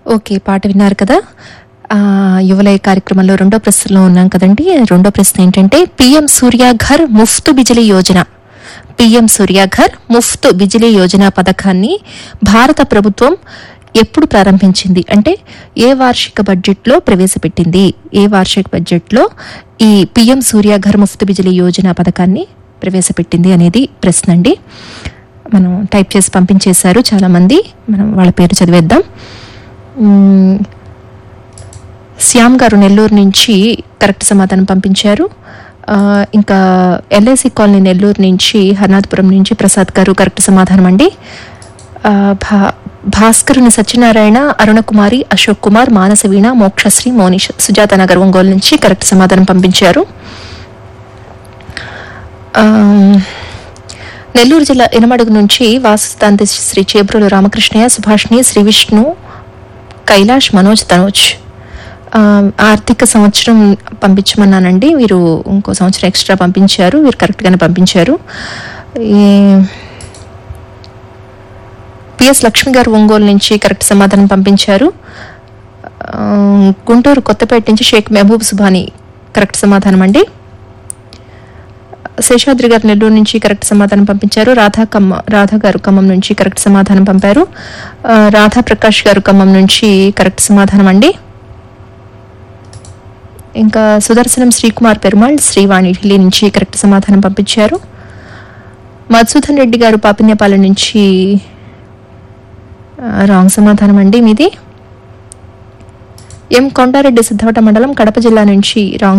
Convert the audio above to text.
Okay పాట విన్నారు కదా ఆ, యువలయ కార్యక్రమంలో రెండో ప్రశ్నలో ఉన్నాం కదండి రెండో ప్రశ్న ఏంటంటే పిఎం సూర్య ఘర్ ముఫ్త్ బిజిలీ యోజన పిఎం సూర్య ఘర్ ముఫ్త్ బిజిలీ యోజన పథకాన్ని భారత ప్రభుత్వం ఎప్పుడు ప్రారంభించింది అంటే ఏ వార్షిక బడ్జెట్లో ప్రవేశపెట్టింది ఏ వార్షిక బడ్జెట్లో ఈ పిఎం సూర్య ఘర్ ముఫ్త్ బిజిలీ యోజన పథకాన్ని ప్రవేశపెట్టింది అనేది ప్రశ్న అండి మనం టైప్ చేసి పంపించేశారు చాలా మంది మనం వాళ్ళ పేరు చదివేద్దాం మ్మ్. శ్యామ్ గారు నెల్లూరు నుంచి కరెక్ట్ సమాధానం పంపించారు ఆ, ఇంకా ఎల్ఐసి కాలనీ నెల్లూరు నుంచి హర్నాథపురం నుంచి ప్రసాద్ గారు కరెక్ట్ సమాధానం అండి ఆ, భా- భాస్కరుని సత్యనారాయణ అరుణకుమారి అశోక్ కుమార్ మానసవీణ మోక్షశ్రీ మోనిష్ సుజాత నగర్ ఒంగోలు నుంచి కరెక్ట్ సమాధానం పంపించారు ఆ, నెల్లూరు జిల్లా ఇనమడుగు నుంచి వాసుదాంతి శ్రీ చేబ్రోలు రామకృష్ణయ్య సుభాష్ని శ్రీ విష్ణు కైలాష్ మనోజ్ తనోజ్ ఆ, ఆర్థిక సంవత్సరం పంపించమన్నానండి వీరు ఇంకో సంవత్సరం ఎక్స్ట్రా పంపించారు వీరు కరెక్ట్గానే పంపించారు ఈ- పిఎస్ లక్ష్మి గారు ఒంగోలు నుంచి కరెక్ట్ సమాధానం పంపించారు ఆ, గుంటూరు కొత్తపేట నుంచి షేక్ మహబూబ్ సుబాని కరెక్ట్ సమాధానం అండి శేషాద్రి గారు నెల్లూరు నుంచి కరెక్ట్ సమాధానం పంపించారు రాధా కమ్మ రాధా గారు ఖమ్మం నుంచి కరెక్ట్ సమాధానం పంపారు ఆ, రాధా ప్రకాష్ గారు ఖమ్మం నుంచి కరెక్ట్ సమాధానం అండి ఇంకా సుదర్శనం శ్రీకుమార్ పెరుమాళ్ శ్రీవాణి ఢిల్లీ నుంచి కరెక్ట్ సమాధానం పంపించారు మధుసూదన్ రెడ్డి గారు పాపిన్యపాలెం నుంచి ఆ, రాంగ్ సమాధానం అండి మీది ఎం కొండారెడ్డి సిద్ధవట మండలం కడప జిల్లా నుంచి రాంగ్